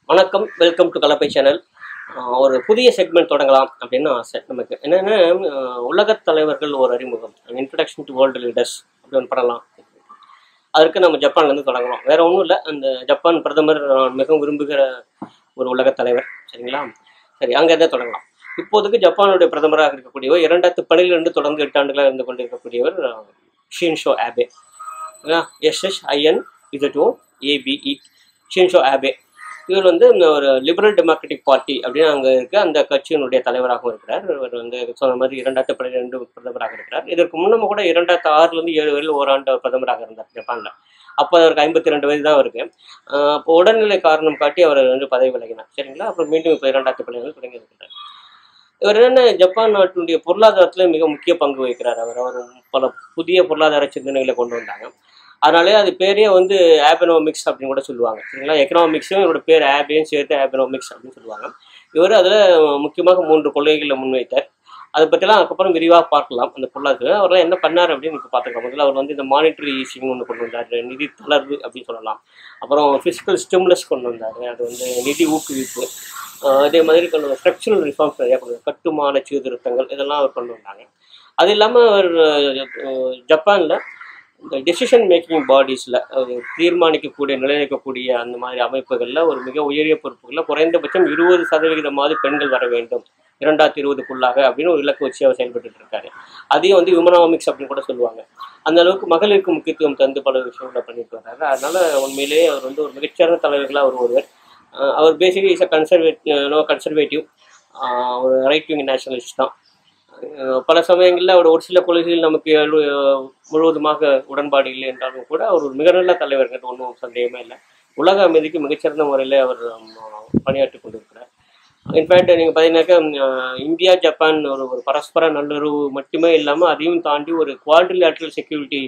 வணக்கம் welcome to கலப்பை channel ஒரு புதிய செக்மெண்ட் தொடங்கலாம் அப்படின்னு ஆசை நமக்கு என்னென்னா உலகத் தலைவர்கள் ஒரு அறிமுகம் இன்ட்ரடக்ஷன் டு வேர்ல்டு லீடர்ஸ் அப்படி ஒன்று பண்ணலாம் அதற்கு நம்ம ஜப்பான்லேருந்து தொடங்கலாம் வேற ஒன்றும் இல்லை அந்த ஜப்பான் பிரதமர் நான் மிகவும் விரும்புகிற ஒரு உலகத் தலைவர் சரிங்களா சரி அங்கேருந்தே தொடங்கலாம் இப்போதைக்கு ஜப்பானுடைய பிரதமராக இருக்கக்கூடியவர் இரண்டாயிரத்து பன்னிரெண்டு தொடர்ந்து எட்டு ஆண்டுகளாக இருந்து கொண்டிருக்கக்கூடியவர் Shinzo Abe SS IN Z O ABE Shinzo Abe இவர் வந்து இந்த ஒரு லிபரல் டெமோக்ராட்டிக் பார்ட்டி அப்படின்னு அங்கே இருக்க அந்த கட்சியினுடைய தலைவராகவும் இருக்கிறார் இவர் வந்து சொன்ன மாதிரி இரண்டாயிரத்து பன்னிரெண்டு பிரதமராக இருக்கிறார் இதற்கு முன்னம கூட இரண்டாயிரத்து ஆறுலேருந்து ஏழு வரையில் ஓராண்டு அவர் பிரதமராக இருந்தார் ஜப்பானில் அப்போ அவருக்கு ஐம்பத்தி ரெண்டு வயது தான் இருக்கு ஆஹ் அப்போ உடல்நிலை காரணம் காட்டி அவர் வந்து பதவி விலகினார் சரிங்களா அப்புறம் மீண்டும் இப்போ இரண்டாயிரத்து பன்னிரெண்டு தொடங்கி இருக்கிறார் இவர் என்னென்ன ஜப்பான் நாட்டினுடைய பொருளாதாரத்தில் மிக முக்கிய பங்கு வகிக்கிறார் அவர் அவர் பல புதிய பொருளாதார சிந்தனைகளை கொண்டு வந்தாங்க அதனாலே அது பேரே வந்து ஆபனோமிக்ஸ் அப்படின்னு கூட சொல்லுவாங்க சரிங்களா எக்கனாமிக்ஸும் இவரோட பேர் ஆபேயும் சேர்த்து ஆபனோமிக்ஸ் அப்படின்னு சொல்லுவாங்க இவர் அதில் முக்கியமாக மூன்று கொள்கைகளை முன்வைத்தார் அதை பற்றிலாம் அதுக்கப்புறம் விரிவாக பார்க்கலாம் அந்த பொருளாதார அவரெல்லாம் என்ன பண்ணார் அப்படின்னு இப்போ பார்த்துக்கலாம் முதல்ல அவர் வந்து இந்த மானிட்டரி ஈஸிங் ஒன்று கொண்டு வந்தார் நிதி தளர்வு அப்படின்னு சொல்லலாம் அப்புறம் ஃபிசிக்கல் ஸ்டிமுலஸ் கொண்டு வந்தார் அது வந்து நிதி ஊக்குவிப்பு ஆஹ் அதே மாதிரி கொண்டு ஸ்ட்ரக்சரல் ரிஃபார்ம்ஸ் நிறையா கொண்டு வந்தார். கட்டுமான சீர்திருத்தங்கள் இதெல்லாம் அவர் கொண்டு வந்தாங்க அது இல்லாமல் அவர் அஹ், ஜப்பானில் இந்த டெசிஷன் மேக்கிங் பாடிஸில் தீர்மானிக்கக்கூடிய நிலைநிற்கக்கூடிய அந்த மாதிரி அமைப்புகளில் ஒரு மிக உயரிய பொறுப்புகளில் குறைந்தபட்சம் இருபது சதவிகிதமாவது பெண்கள் வர வேண்டும் இரண்டாயிரத்தி இருபதுக்குள்ளாக அப்படின்னு ஒரு இலக்கு வச்சு அவர் செயல்பட்டு இருக்காரு அதையும் வந்து விமனாமிக்ஸ் அப்படின்னு கூட சொல்லுவாங்க அந்த அளவுக்கு மகளிருக்கு முக்கியத்துவம் தந்து பல விஷயங்களை பண்ணிட்டு வர்றாரு அதனால உண்மையிலேயே அவர் வந்து ஒரு மிகச்சிறந்த தலைவர்களாக அவர் ஒருவர் அஹ் அவர் basically is a conservative no conservative ஒரு ரைட் விங் நேஷனலிஸ்ட் தான் அஹ் பல சமயங்களில் அவர் ஒரு சில கொள்கைகள் நமக்கு அழு- முழுவதுமாக உடன்பாடு இல்லை என்றாலும் கூட அவர் ஒரு மிக நல்ல தலைவர்கள் ஒன்றும் சந்தேகமே இல்லை உலக அமைதிக்கு மிகச்சிறந்த முறையில் அவர் அஹ், பணியாற்றி கொண்டிருக்கிறார் இன்ஃபேக்ட் நீங்கள் பார்த்தீங்கன்னாக்கா அஹ், இந்தியா ஜப்பான் ஒரு ஒரு பரஸ்பர நல்லுறவு மட்டுமே இல்லாமல் அதையும் தாண்டி ஒரு குவாட்ரிலேட்ரல் செக்யூரிட்டி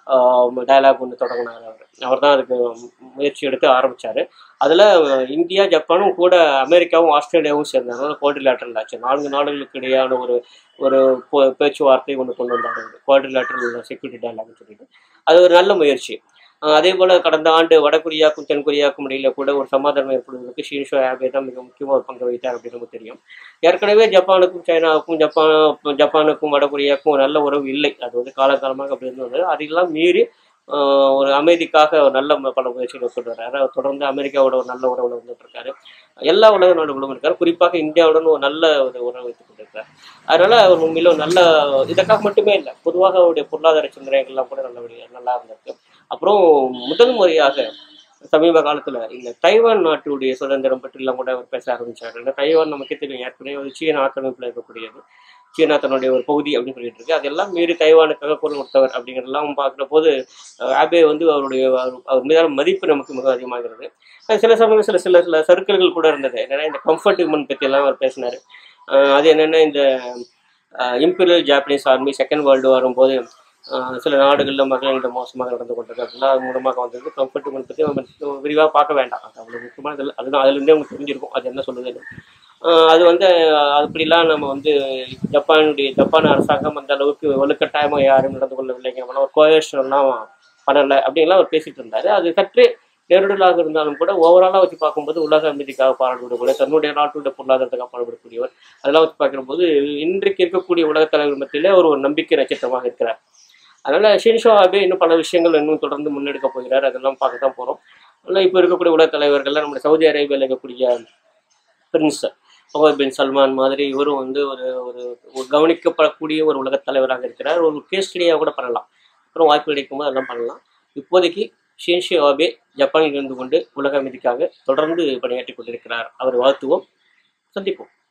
டயலாக் ஒன்று தொடங்கினார் அவர் அவர் தான் அதுக்கு முயற்சி எடுத்து ஆரம்பித்தார் அதில் இந்தியா ஜப்பானும் கூட அமெரிக்காவும் ஆஸ்திரேலியாவும் சேர்ந்தாங்க குவாட்ரிலேட்ரல் ஆச்சு நான்கு நாடுகளுக்கு இடையான ஒரு ஒரு போ- பேச்சுவார்த்தை ஒன்று கொண்டு வந்தார் அவர் குவாட்ரிலேட்ரல் செக்யூரிட்டி டயலாக்னு சொல்லிட்டு அது ஒரு நல்ல முயற்சி அஹ் அதே போல் கடந்த ஆண்டு வடகொரியாவுக்கும் தென்கொரியாவுக்கும் இடையில கூட ஒரு சமாதானம் ஏற்படுவதற்கு ஷீன்ஷோ ஆபே தான் மிக முக்கியமாக ஒரு பங்கு வகித்தார் அப்படின்னு நமக்கு தெரியும் ஏற்கனவே ஜப்பானுக்கும் சைனாவுக்கும் ஜப்பான் ஜப்பானுக்கும் வடகொரியாவுக்கும் ஒரு நல்ல உறவு இல்லை அது வந்து காலகாலமாக அப்படி இருந்தது அதையெல்லாம் மீறி ஆஹ் ஒரு அமைதிக்காக ஒரு நல்ல ம- பல முயற்சிகளை கொண்டு வர்றாரு அவர் தொடர்ந்து அமெரிக்காவோட ஒரு நல்ல உறவுல வந்துட்டு இருக்காரு எல்லா உலக நாடுகளும் இருக்காரு குறிப்பாக இந்தியாவுடன் ஒரு நல்ல ஒரு உறவு வைத்துக் கொண்டிருக்காரு அதனால அவர் உண்மையிலும் நல்ல இதற்காக மட்டுமே இல்லை பொதுவாக அவருடைய பொருளாதார சிந்தனைகள்லாம் கூட நல்லபடியாக நல்லா இருந்திருக்கு அப்புறம் முதல் முறையாக சமீப காலத்துல இந்த தைவான் நாட்டுடைய சுதந்திரம் பற்றிலாம் கூட அவர் பேச ஆரம்பிச்சாரு இந்த தைவான் நமக்கே தெரியும் ஏற்கனவே ஒரு சீன ஆக்கிரமிப்புல இருக்கக்கூடியது சீனா தன்னுடைய ஒரு பகுதி அப்படின்னு சொல்லிட்டு இருக்கு அதெல்லாம் மீறி தைவானுக்காக குரல் கொடுத்தவர் அப்படிங்கிறதெல்லாம் பார்க்குற போது அஹ், ஆபே வந்து அவருடைய அவர் அவர் மீதான மதிப்பு நமக்கு மிக அதிகமாகிறது அஹ் சில சமயம் சில சில சில சர்க்கிள்கள் கூட இருந்தது என்னன்னா இந்த கம்ஃபர்ட் விமன் பற்றி எல்லாம் அவர் பேசினார் அது என்னன்னா இந்த imperial Japanese army second world வரும்போது அஹ், சில நாடுகளில் மக்கள் மோசமாக நடந்து கொண்டிருக்கு அப்படின்னா அது மூலமாக வந்தது கம்ஃபர்ட் விமன் பற்றி நம்ம விரிவாக பார்க்க வேண்டாம் அது அவ்வளோ முக்கியமானது இல்லை அதுதான் அதுலேருந்தே உங்களுக்கு தெரிஞ்சிருக்கும் அது என்ன சொல்லுதுன்னு அஹ், அது வந்து அஹ், அப்படிலாம் நம்ம வந்து ஜப்பானுடைய ஜப்பான் அரசாங்கம் அந்த அளவுக்கு வலுக்கட்டாயமாக யாரும் நடந்து கொள்ளவில்லைங்க ஒரு கோயேஷன்லாம் பண்ணலை அப்படின்லாம் அவர் பேசிட்டு இருந்தார் அது சற்றே நெருடலாக இருந்தாலும் கூட ஓவராலாக வச்சு பார்க்கும்போது உலக அமைதிக்காக பாடுபடக்கூடிய தன்னுடைய நாட்டுடைய பொருளாதாரத்துக்காக பாடுபடக்கூடியவர் அதெல்லாம் வச்சு பார்க்கும்போது இன்றைக்கு இருக்கக்கூடிய உலக தலைவர் மத்தியிலே அவர் ஒரு நம்பிக்கை நட்சத்திரமாக இருக்கிறார் அதனால ஷின்ஷோ ஆபே இன்னும் பல விஷயங்கள் இன்னும் தொடர்ந்து முன்னெடுக்க போகிறார் அதெல்லாம் பார்க்க தான் போகிறோம் அதனால் இப்போ இருக்கக்கூடிய உலக தலைவர்கள்லாம் நம்முடைய சவுதி அரேபியாவில் இருக்கக்கூடிய பிரின்ஸ் முகமது பின் சல்மான் மாதிரி இவரும் வந்து ஒரு ஒரு ஒரு கவனிக்கப்படக்கூடிய ஒரு உலகத் தலைவராக இருக்கிறார் ஒரு கேஸ் ஸ்டடியாக கூட பண்ணலாம் அப்புறம் வாய்ப்பு கிடைக்கும்போது அதெல்லாம் பண்ணலாம் இப்போதைக்கு ஷின்ஷோ ஆபே ஜப்பானில் இருந்து கொண்டு உலக அமைதிக்காக தொடர்ந்து பணியாற்றி கொண்டிருக்கிறார் அவர் வாழ்த்துவோம் சந்திப்போம்